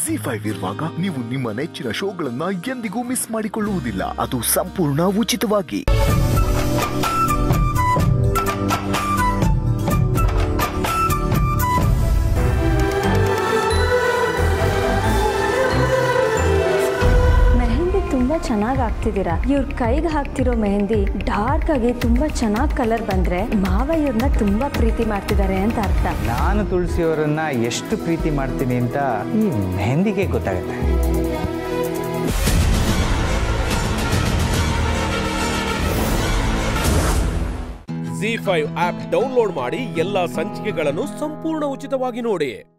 G five ಇರುವಾಗ ನೀವು ನಿಮ್ಮ ನೆಚ್ಚಿನ ಶೋಗಳನ್ನ ಎಂದಿಗೂ ಮಿಸ್ ಮಾಡಿಕೊಳ್ಳುವುದಿಲ್ಲ ಅದು ಸಂಪೂರ್ಣ ಉಚಿತವಾಗಿ ಮೆಹಂದಿ ತುಂಬಾ ಚೆನ್ನಾಗಿ ಹಾಕ್ತಿದ್ದೀರಾ ಇವ್ರ ಕೈಗೆ ಹಾಕ್ತಿರೋ ಮೆಹಂದಿ ಡಾರ್ಕ್ ಆಗಿ ತುಂಬಾ ಚೆನ್ನಾಗಿ ಕಲರ್ ಬಂದ್ರೆ ಮಾವ ಇವ್ರನ್ನ ತುಂಬಾ ಪ್ರೀತಿ ಮಾಡ್ತಿದ್ದಾರೆ ಅಂತ ಅರ್ಥ ನಾನು ತುಳಸಿಯವರನ್ನ ಎಷ್ಟು ಪ್ರೀತಿ ಮಾಡ್ತೀನಿ ಅಂತ ಈ ಮೆಹಂದಿಗೆ ಗೊತ್ತಾಗುತ್ತೆ ಜಿ ಫೈವ್ ಆಪ್ ಡೌನ್ಲೋಡ್ ಮಾಡಿ ಎಲ್ಲಾ ಸಂಚಿಕೆಗಳನ್ನು ಸಂಪೂರ್ಣ ಉಚಿತವಾಗಿ ನೋಡಿ